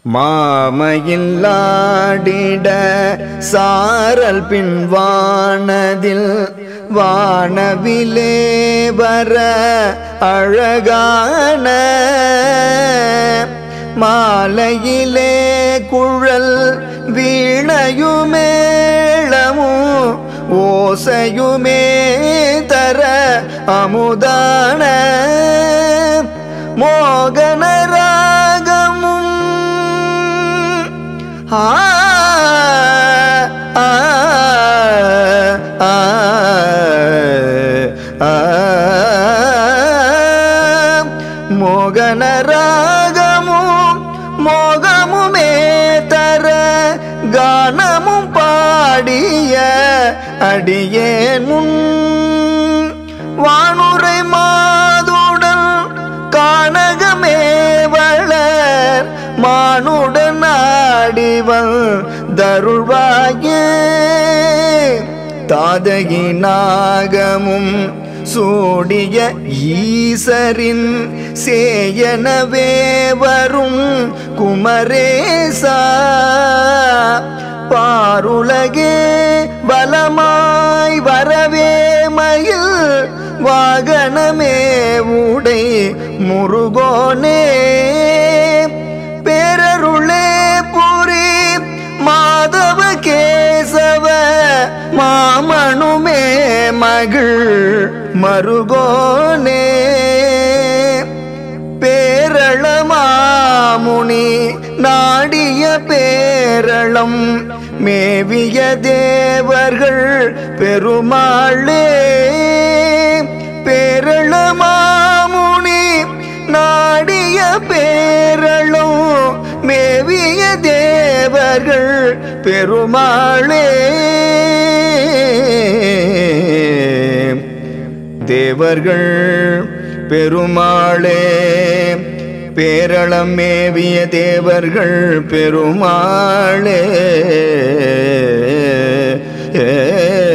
மாமையில்லாடிட சாரல் பின்வானதில் வானவிலே வர அழகான மாலையிலே குழல் வீணையுமேளமும் ஓசையுமே தர அமுதான மோகன ராகமும் ஆ ஆ, ஆ, ஆ, மோகன ராகமும் மோகமுமே தர கானமும் பாடிய அடியேன் முன் வானுரை மாதுடன் கானகமே வளர் மானுடன் ஆடிவன் தருள்வாயே தாதகி நாகமும் சூடிய ஈசரின் சேயனவே வரும் குமரேசா பாருலகே பலமாய் வரவே மயில் வாகனமே உடை முருகோனே பேரருளே புரி மாதவ கேசவ மாமணுமே மகிழ் மருகோனே பேரளமாமுனி நாடிய பேரளம் மேவிய தேவர்கள் பெருமாளே பேரளமாமுனி நாடிய பேரளம் மேவிய தேவர்கள் பெருமாளே தேவர்கள் பெருமாளே பேரளம் மேவிய தேவர்கள் பெருமாளே ஏ